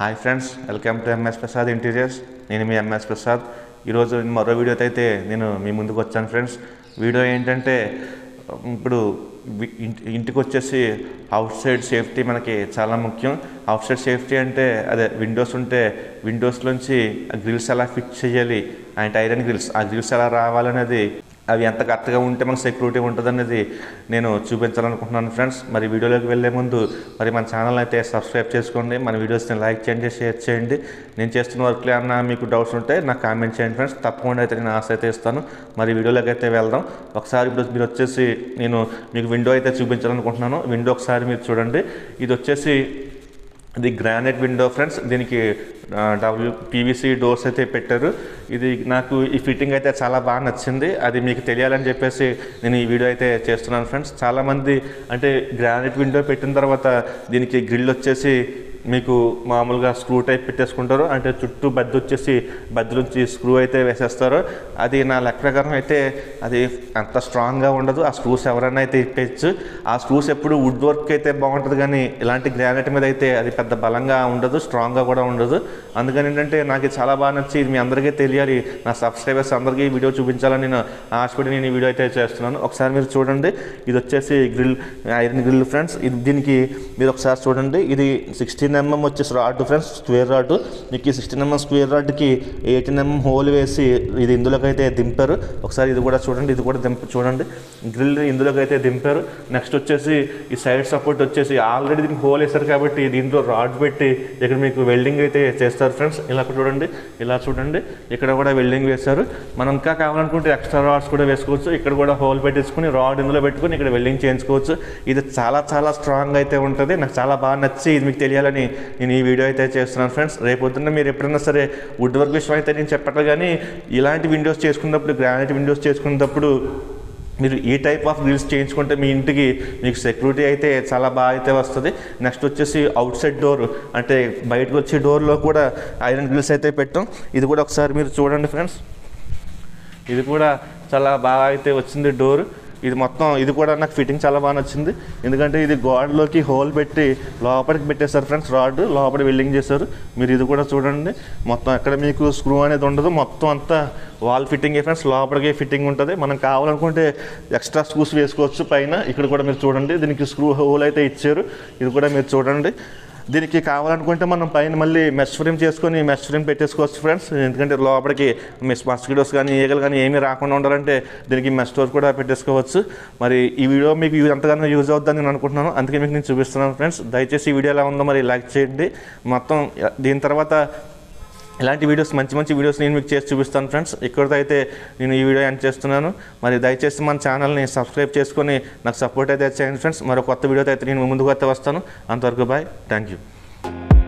hi friends welcome to MS Prasad interiors నేను మీ MS Prasad ఈరోజు నేను మరో వీడియోతో అయితే నేను మీ ముందుకు వచ్చాను ఫ్రెండ్స్ వీడియో ఏంటంటే ఇప్పుడు వి- ఇంటి- ఇంటికి వచ్చేసి అవుట్ సైడ్ సేఫ్టీ మనకి చాలా ముఖ్యం అవుట్ సైడ్ సేఫ్టీ అంటే అదే విండోస్ ఉంటే విండోస్లోంచి ఆ గ్రిల్స్ ఎలా ఫిట్ చేయాలి అంటే ఐరన్ గ్రిల్స్ ఆ గ్రిల్స్ ఎలా రావాలనేది అవి ఎంత కరెక్ట్గా ఉంటే మనకు సెక్యూరిటీ ఉంటుంది అనేది నేను చూపించాలనుకుంటున్నాను ఫ్రెండ్స్ మరి వీడియోలోకి వెళ్ళే ముందు మరి మన ఛానల్ అయితే సబ్స్క్రైబ్ చేసుకోండి మన వీడియోస్ని లైక్ చేయండి షేర్ చేయండి నేను చేస్తున్న వర్క్లో ఏమన్నా మీకు డౌట్స్ ఉంటే నాకు కామెంట్ చేయండి ఫ్రెండ్స్ తప్పకుండా అయితే నేను ఆశ అయితే ఇస్తాను మరి వీడియోలోకి అయితే వెళ్దాం ఒకసారి ఇప్పుడు మీరు వచ్చేసి నేను మీకు విండో అయితే చూపించాలనుకుంటున్నాను విండో ఒకసారి మీరు చూడండి ఇది వచ్చేసి ఇది గ్రానైట్ విండో ఫ్రెండ్స్ దీనికి డబ్ల్యూ పీవీసీ డోర్స్ అయితే పెట్టారు ఇది నాకు ఈ ఫిట్టింగ్ అయితే చాలా బాగా నచ్చింది అది మీకు తెలియాలని చెప్పేసి నేను ఈ వీడియో అయితే చేస్తున్నాను ఫ్రెండ్స్ చాలామంది అంటే గ్రానైట్ విండో పెట్టిన తర్వాత దీనికి గ్రిల్ వచ్చేసి మీకు మామూలుగా స్క్రూ టైప్ పెట్టేసుకుంటారు అంటే చుట్టూ బద్ద వచ్చేసి బద్దలుంచి స్క్రూ అయితే వేసేస్తారు అది నా లెక్క ప్రకారం అయితే అది అంత స్ట్రాంగ్గా ఉండదు ఆ స్క్రూస్ ఎవరైనా అయితే ఇప్పచ్చు ఆ స్క్రూస్ ఎప్పుడు వుడ్ వర్క్ అయితే బాగుంటుంది కానీ ఇలాంటి గ్రానైట్ మీద అయితే అది పెద్ద బలంగా ఉండదు స్ట్రాంగ్గా కూడా ఉండదు అందుకని ఏంటంటే నాకు ఇది చాలా బాగా నచ్చి ఇది మీ అందరికీ తెలియాలి నా సబ్స్క్రైబర్స్ అందరికీ ఈ వీడియో చూపించాలని నేను ఆశపడి నేను ఈ వీడియో అయితే చేస్తున్నాను ఒకసారి మీరు చూడండి ఇది వచ్చేసి గ్రిల్ ఐరన్ గ్రిల్ ఫ్రెండ్స్ ఇది దీనికి మీరు ఒకసారి చూడండి ఇది సిక్స్టీన్ ఎంఎం వచ్చేసి రాడ్ ఫ్రెండ్స్ స్క్వేర్ రాడ్ మీకు ఈ సిక్స్టీన్ ఎంఎం స్క్వేర్ రాడ్కి ఎయిటీన్ ఎంఎం హోల్ వేసి ఇది ఇందులోకి అయితే దింపారు ఒకసారి ఇది కూడా చూడండి ఇది కూడా దింప చూడండి గ్రిల్ ఇందులోకి అయితే దింపారు నెక్స్ట్ వచ్చేసి ఈ సైడ్ సపోర్ట్ వచ్చేసి ఆల్రెడీ దీనికి హోల్ వేస్తారు కాబట్టి దీంట్లో రాడ్ పెట్టి ఇక్కడ మీకు వెల్డింగ్ అయితే చేస్తారు ఫ్రెండ్స్ ఇలా చూడండి ఇలా చూడండి ఇక్కడ కూడా వెల్డింగ్ వేశారు మనం ఇంకా కావాలనుకుంటే ఎక్స్ట్రా రాడ్స్ కూడా వేసుకోవచ్చు ఇక్కడ కూడా హోల్ పెట్టేసుకుని రాడ్ ఇందులో పెట్టుకుని ఇక్కడ వెల్డింగ్ చేయించుకోవచ్చు ఇది చాలా చాలా స్ట్రాంగ్ అయితే ఉంటుంది నాకు చాలా బాగా నచ్చి ఇది మీకు తెలియాలని నేను ఈ వీడియో అయితే చేస్తున్నాను ఫ్రెండ్స్ రేపొద్దున్న మీరు ఎప్పుడైనా సరే వుడ్ వర్క్ విషయం అయితే నేను చెప్పట్లేదు కానీ ఇలాంటి విండోస్ చేసుకున్నప్పుడు గ్రానైట్ విండోస్ చేసుకున్నప్పుడు మీరు ఈ టైప్ ఆఫ్ గ్రిల్స్ చేయించుకుంటే మీ ఇంటికి మీకు సెక్యూరిటీ అయితే చాలా బాగా అయితే వస్తుంది నెక్స్ట్ వచ్చేసి అవుట్ సైడ్ డోర్ అంటే బయటకు వచ్చే డోర్లో కూడా ఐరన్ గ్రిల్స్ అయితే పెట్టాం ఇది కూడా ఒకసారి మీరు చూడండి ఫ్రెండ్స్ ఇది కూడా చాలా బాగా అయితే వచ్చింది డోర్ ఇది మొత్తం ఇది కూడా నాకు ఫిట్టింగ్ చాలా బాగా నచ్చింది ఎందుకంటే ఇది గోడలోకి హోల్ పెట్టి లోపలికి పెట్టేశారు ఫ్రెండ్స్ రాడ్ లోపల వెల్డింగ్ చేశారు మీరు ఇది కూడా చూడండి మొత్తం ఎక్కడ మీకు స్క్రూ అనేది ఉండదు మొత్తం అంతా వాల్ ఫిట్టింగ్ ఫ్రెండ్స్ లోపలికి ఫిట్టింగ్ ఉంటుంది మనం కావాలనుకుంటే ఎక్స్ట్రా స్క్రూస్ వేసుకోవచ్చు పైన ఇక్కడ కూడా మీరు చూడండి దీనికి స్క్రూ హోల్ అయితే ఇచ్చారు ఇది కూడా మీరు చూడండి దీనికి కావాలనుకుంటే మనం పైన మళ్ళీ మెష్ ఫ్రేమ్ చేసుకొని మెష్ ఫ్రేమ్ పెట్టేసుకోవచ్చు ఫ్రెండ్స్ ఎందుకంటే లోపలికి మిస్ మస్కిటోస్ కానీ ఈగలు కానీ ఏమీ రాకుండా ఉండాలంటే దీనికి మెష్ డోర్ కూడా పెట్టేసుకోవచ్చు మరి ఈ వీడియో మీకు యూజ్ ఎంతగానో యూజ్ అవుతుందని నేను అనుకుంటున్నాను అందుకే మీకు నేను చూపిస్తున్నాను ఫ్రెండ్స్ దయచేసి ఈ వీడియో ఎలా ఉందో మరి లైక్ చేయండి మొత్తం దీని తర్వాత ఇలాంటి వీడియోస్ మంచి మంచి వీడియోస్ నేను మీకు చేసి చూపిస్తాను ఫ్రెండ్స్ ఇక్కడితో అయితే నేను ఈ వీడియో ఎండ్ చేస్తున్నాను మరి దయచేసి మన ఛానల్ని సబ్స్క్రైబ్ చేసుకొని నాకు సపోర్ట్ అయితే చేయండి ఫ్రెండ్స్ మరో కొత్త వీడియోతో అయితే నేను ముందుకు అయితే వస్తాను అంతవరకు బాయ్ థ్యాంక్ యూ